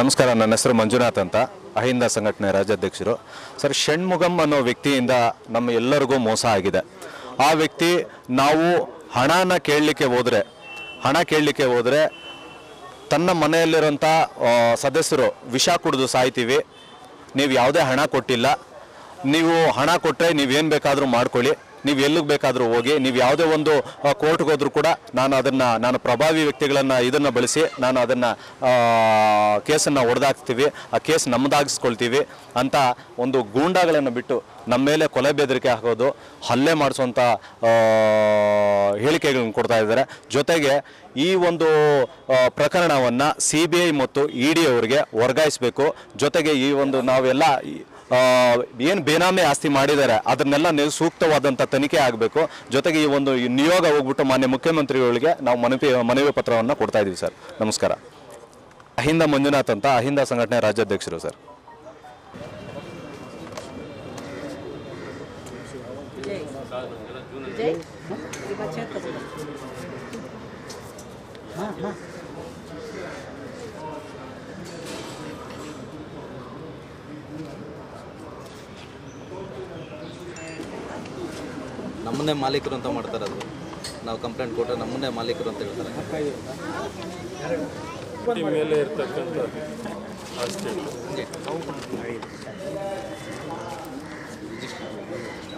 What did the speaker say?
ನಮಸ್ಕಾರ ನನ್ನ ಹೆಸರು ಮಂಜುನಾಥ್ ಅಂತ ಅಹಿಂದ ಸಂಘಟನೆ ರಾಜ್ಯಾಧ್ಯಕ್ಷರು ಸರ್ ಷಣ್ಮುಗಂ ಅನ್ನೋ ವ್ಯಕ್ತಿಯಿಂದ ನಮ್ಮ ಎಲ್ಲರಿಗೂ ಮೋಸ ಆಗಿದೆ ಆ ವ್ಯಕ್ತಿ ನಾವು ಹಣನ ಕೇಳಲಿಕ್ಕೆ ಹೋದರೆ ಹಣ ಕೇಳಲಿಕ್ಕೆ ಹೋದರೆ ತನ್ನ ಮನೆಯಲ್ಲಿರೋಂಥ ಆ, ಸದಸ್ಯರು ವಿಷ ಕುಡಿದು ಸಾಯ್ತೀವಿ ನೀವು ಯಾವುದೇ ಹಣ ಕೊಟ್ಟಿಲ್ಲ ನೀವು ಹಣ ಕೊಟ್ಟರೆ ನೀವೇನು ಬೇಕಾದರೂ ಮಾಡ್ಕೊಳ್ಳಿ ನೀವು ಎಲ್ಲಿಗೆ ಬೇಕಾದರೂ ಹೋಗಿ ನೀವು ಯಾವುದೇ ಒಂದು ಕೋರ್ಟ್ಗೆ ಹೋದ್ರೂ ಕೂಡ ನಾನು ಅದನ್ನು ನಾನು ಪ್ರಭಾವಿ ವ್ಯಕ್ತಿಗಳನ್ನು ಇದನ್ನು ಬಳಸಿ ನಾನು ಅದನ್ನು ಕೇಸನ್ನು ಹೊಡೆದಾಕ್ತೀವಿ ಆ ಕೇಸ್ ನಮ್ಮದಾಗಿಸ್ಕೊಳ್ತೀವಿ ಅಂತ ಒಂದು ಗೂಂಡಾಗಳನ್ನು ಬಿಟ್ಟು ನಮ್ಮ ಮೇಲೆ ಕೊಲೆ ಬೆದರಿಕೆ ಹಾಕೋದು ಹಲ್ಲೆ ಮಾಡಿಸುವಂಥ ಹೇಳಿಕೆಗಳನ್ನು ಕೊಡ್ತಾ ಇದ್ದಾರೆ ಜೊತೆಗೆ ಈ ಒಂದು ಪ್ರಕರಣವನ್ನು ಸಿ ಬಿ ಐ ಮತ್ತು ಇ ಡಿ ಅವರಿಗೆ ವರ್ಗಾಯಿಸಬೇಕು ಜೊತೆಗೆ ಈ ಒಂದು ನಾವೆಲ್ಲ ಏನು ಬೇನಾಮಿ ಆಸ್ತಿ ಮಾಡಿದ್ದಾರೆ ಅದನ್ನೆಲ್ಲ ನೀವು ಸೂಕ್ತವಾದಂಥ ತನಿಖೆ ಆಗಬೇಕು ಜೊತೆಗೆ ಈ ಒಂದು ಈ ನಿಯೋಗ ಹೋಗ್ಬಿಟ್ಟು ಮಾನ್ಯ ಮುಖ್ಯಮಂತ್ರಿಗಳಿಗೆ ನಾವು ಮನವಿ ಮನವಿ ಪತ್ರವನ್ನು ಕೊಡ್ತಾ ಇದ್ದೀವಿ ಸರ್ ನಮಸ್ಕಾರ ಅಹಿಂದ ಮಂಜುನಾಥ್ ಅಂತ ಅಹಿಂದ ಸಂಘಟನೆ ರಾಜ್ಯಾಧ್ಯಕ್ಷರು ಸರ್ जय इवा चेक करो हाँ हाँ ನಮ್ಮನ್ನೇ ಮಾಲೀಕರು ಅಂತ ಮಾಡ್ತಾರೆ ಅದು ನಾವು ಕಂಪ್ಲೇಂಟ್ ಕೊಟ್ಟರೆ ನಮ್ಮನ್ನೇ ಮಾಲೀಕರು ಅಂತ ಹೇಳ್ತಾರೆ ಈ ಮೇಲೆ ಇರ್ತಕ್ಕಂಥ ಆಸ್ತಿ